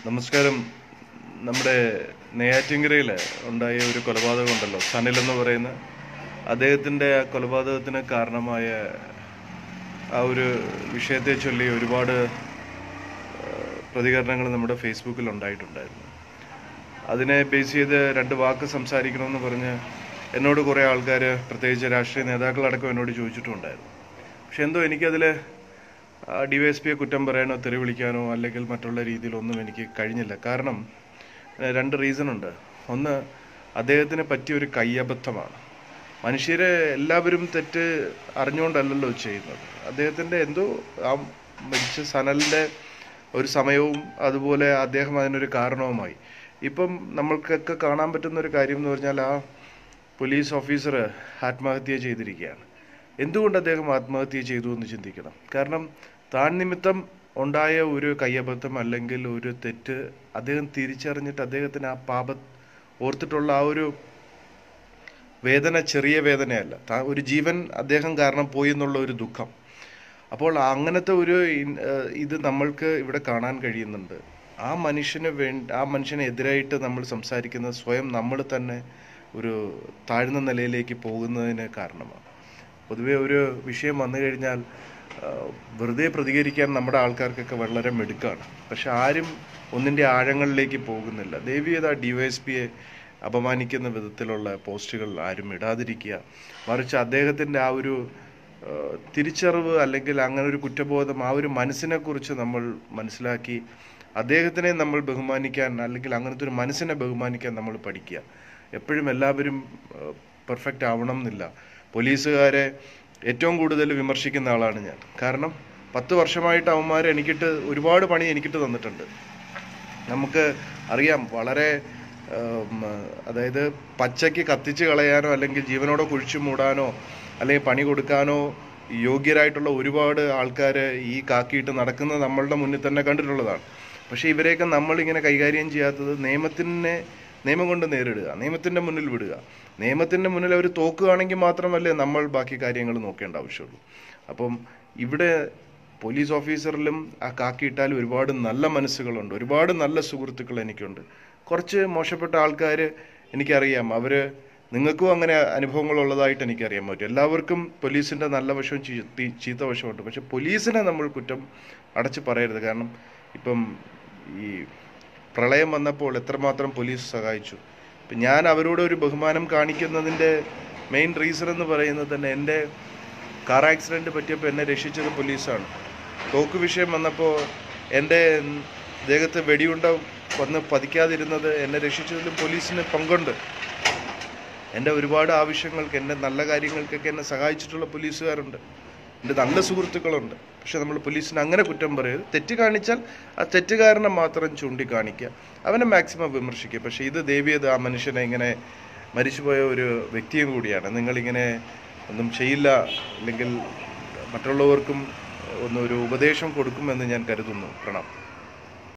നമസ്കാരം നമ്മുടെ നെയ്യാറ്റിൻകരയിൽ ഉണ്ടായ ഒരു കൊലപാതകം ഉണ്ടല്ലോ സനിൽ എന്ന് പറയുന്ന അദ്ദേഹത്തിൻ്റെ ആ കൊലപാതകത്തിന് കാരണമായ ആ ഒരു വിഷയത്തെ ചൊല്ലി ഒരുപാട് പ്രതികരണങ്ങൾ നമ്മുടെ ഫേസ്ബുക്കിൽ ഉണ്ടായിട്ടുണ്ടായിരുന്നു അതിനെ ബേസ് ചെയ്ത് രണ്ട് വാക്ക് സംസാരിക്കണമെന്ന് പറഞ്ഞ് എന്നോട് കുറേ ആൾക്കാർ പ്രത്യേകിച്ച് രാഷ്ട്രീയ നേതാക്കളടക്കം എന്നോട് ചോദിച്ചിട്ടുണ്ടായിരുന്നു പക്ഷെ എന്തോ എനിക്കതിൽ ഡി വൈ എസ് പിയെ കുറ്റം പറയാനോ തെറി വിളിക്കാനോ അല്ലെങ്കിൽ മറ്റുള്ള രീതിയിലൊന്നും എനിക്ക് കഴിഞ്ഞില്ല കാരണം ഏഹ്, രണ്ട് റീസൺ ഉണ്ട് ഒന്ന് അദ്ദേഹത്തിന് പറ്റിയ ഒരു കയ്യബദ്ധമാണ് മനുഷ്യരെ എല്ലാവരും തെറ്റ് അറിഞ്ഞുകൊണ്ടല്ലല്ലോ ചെയ്യുന്നത് അദ്ദേഹത്തിൻ്റെ എന്തോ ആ മരിച്ച സനലിൻ്റെ ഒരു സമയവും അതുപോലെ അദ്ദേഹം അതിനൊരു കാരണവുമായി ഇപ്പം നമ്മൾക്കൊക്കെ കാണാൻ പറ്റുന്ന ഒരു കാര്യം എന്ന് പറഞ്ഞാൽ ആ പോലീസ് ഓഫീസർ ആത്മഹത്യ ചെയ്തിരിക്കുകയാണ് എന്തുകൊണ്ട് അദ്ദേഹം ആത്മഹത്യ ചെയ്തു എന്ന് ചിന്തിക്കണം കാരണം താൻ നിമിത്തം ഉണ്ടായ ഒരു കയ്യബദ്ധം അല്ലെങ്കിൽ ഒരു തെറ്റ് അദ്ദേഹം തിരിച്ചറിഞ്ഞിട്ട് അദ്ദേഹത്തിന് ആ പാപ ഓർത്തിട്ടുള്ള ആ ഒരു വേദന ചെറിയ വേദനയല്ല താ ഒരു ജീവൻ അദ്ദേഹം കാരണം പോയി എന്നുള്ള ഒരു ദുഃഖം അപ്പോൾ അങ്ങനത്തെ ഒരു ഇൻ- ഏഹ് ഇത് നമ്മൾക്ക് ഇവിടെ കാണാൻ കഴിയുന്നുണ്ട് ആ മനുഷ്യന് വേണ്ടി ആ മനുഷ്യനെ എതിരായിട്ട് നമ്മൾ സംസാരിക്കുന്നത് സ്വയം നമ്മൾ തന്നെ ഒരു താഴ്ന്ന നിലയിലേക്ക് പോകുന്നതിന് കാരണമാണ് പൊതുവെ ഒരു വിഷയം വന്നു കഴിഞ്ഞാൽ ആ, വെറുതെ പ്രതികരിക്കാൻ നമ്മുടെ ആൾക്കാർക്കൊക്കെ വളരെ മിടുക്കാണ് പക്ഷെ ആരും ഒന്നിൻ്റെ ആഴങ്ങളിലേക്ക് പോകുന്നില്ല ദേവിയത് ആ ഡി വൈ എസ് പിയെ അപമാനിക്കുന്ന വിധത്തിലുള്ള പോസ്റ്റുകൾ ആരും ഇടാതിരിക്കുക മറിച്ച് അദ്ദേഹത്തിൻ്റെ ആ ഒരു ആ, തിരിച്ചറിവ് അല്ലെങ്കിൽ അങ്ങനെ ഒരു കുറ്റബോധം ആ ഒരു മനസ്സിനെ കുറിച്ച് നമ്മൾ മനസ്സിലാക്കി അദ്ദേഹത്തിനെ നമ്മൾ ബഹുമാനിക്കാൻ അല്ലെങ്കിൽ അങ്ങനത്തെ ഒരു മനസ്സിനെ ബഹുമാനിക്കാൻ നമ്മൾ പഠിക്കുക എപ്പോഴും എല്ലാവരും പെർഫെക്റ്റ് ആവണം എന്നില്ല പോലീസുകാരെ ഏറ്റവും കൂടുതൽ വിമർശിക്കുന്ന ആളാണ് ഞാൻ കാരണം പത്ത് വർഷമായിട്ട് അവന്മാർ എനിക്കിട്ട് ഒരുപാട് പണി എനിക്കിട്ട് തന്നിട്ടുണ്ട് നമുക്ക് അറിയാം വളരെ ഉം, അതായത് പച്ചയ്ക്ക് കത്തിച്ച് കളയാനോ അല്ലെങ്കിൽ ജീവനോടെ കുഴിച്ചു മൂടാനോ അല്ലെങ്കിൽ പണി കൊടുക്കാനോ യോഗ്യരായിട്ടുള്ള ഒരുപാട് ആൾക്കാർ ഈ കാക്കിയിട്ട് നടക്കുന്നത് നമ്മളുടെ മുന്നിൽ തന്നെ കണ്ടിട്ടുള്ളതാണ് പക്ഷേ ഇവരെയൊക്കെ നമ്മളിങ്ങനെ കൈകാര്യം ചെയ്യാത്തത് നിയമത്തിനെ നിയമം കൊണ്ട് നേരിടുക നിയമത്തിൻ്റെ മുന്നിൽ വിടുക നിയമത്തിൻ്റെ മുന്നിൽ അവർ തോക്കുകയാണെങ്കിൽ മാത്രമല്ലേ നമ്മൾ ബാക്കി കാര്യങ്ങൾ നോക്കേണ്ട ആവശ്യമുള്ളൂ അപ്പം ഇവിടെ പോലീസ് ഓഫീസറിലും ആ കാക്കിയിട്ടാൽ ഒരുപാട് നല്ല മനസ്സുകളുണ്ട് ഒരുപാട് നല്ല സുഹൃത്തുക്കൾ എനിക്കുണ്ട് കുറച്ച് മോശപ്പെട്ട ആൾക്കാർ എനിക്കറിയാം അവർ നിങ്ങൾക്കും അങ്ങനെ അനുഭവങ്ങൾ ഉള്ളതായിട്ട് എനിക്കറിയാൻ പറ്റും എല്ലാവർക്കും പോലീസിൻ്റെ നല്ല വശവും ചീ- ചീത്ത വശമുണ്ട് പക്ഷെ പോലീസിനെ നമ്മൾ കുറ്റം അടച്ച് പറയരുത് കാരണം ഇപ്പം ഈ പ്രളയം വന്നപ്പോൾ എത്രമാത്രം പോലീസ് സഹായിച്ചു ഇപ്പം ഞാൻ അവരോട് ഒരു ബഹുമാനം കാണിക്കുന്നതിൻ്റെ മെയിൻ റീസൺ എന്ന് പറയുന്നത് തന്നെ എൻ്റെ കാർ ആക്സിഡൻറ്റ് പറ്റിയപ്പോൾ എന്നെ രക്ഷിച്ചത് പോലീസാണ് തോക്ക് വിഷയം വന്നപ്പോൾ എൻ്റെ ദേഹത്ത് വെടിയുണ്ട വന്ന് പതിക്കാതിരുന്നത് എന്നെ രക്ഷിച്ചതിലും പോലീസിന് പങ്കുണ്ട് എൻ്റെ ഒരുപാട് ആവശ്യങ്ങൾക്ക് എൻ്റെ നല്ല കാര്യങ്ങൾക്കൊക്കെ എന്നെ സഹായിച്ചിട്ടുള്ള പോലീസുകാരുണ്ട് എൻ്റെ നല്ല സുഹൃത്തുക്കളുണ്ട് പക്ഷെ നമ്മൾ പോലീസിന് അങ്ങനെ കുറ്റം പറയരുത് തെറ്റ് കാണിച്ചാൽ ആ തെറ്റുകാരനെ മാത്രം ചൂണ്ടിക്കാണിക്കുക അവനെ മാക്സിമം വിമർശിക്കുക പക്ഷേ ഇത് ദേവിയത് ആ മനുഷ്യനെ ഇങ്ങനെ മരിച്ചുപോയ ഒരു വ്യക്തിയും കൂടിയാണ് നിങ്ങളിങ്ങനെ ഒന്നും ചെയ്യില്ല അല്ലെങ്കിൽ മറ്റുള്ളവർക്കും ഒന്നൊരു ഉപദേശം കൊടുക്കുമെന്ന് ഞാൻ കരുതുന്നു പ്രണാം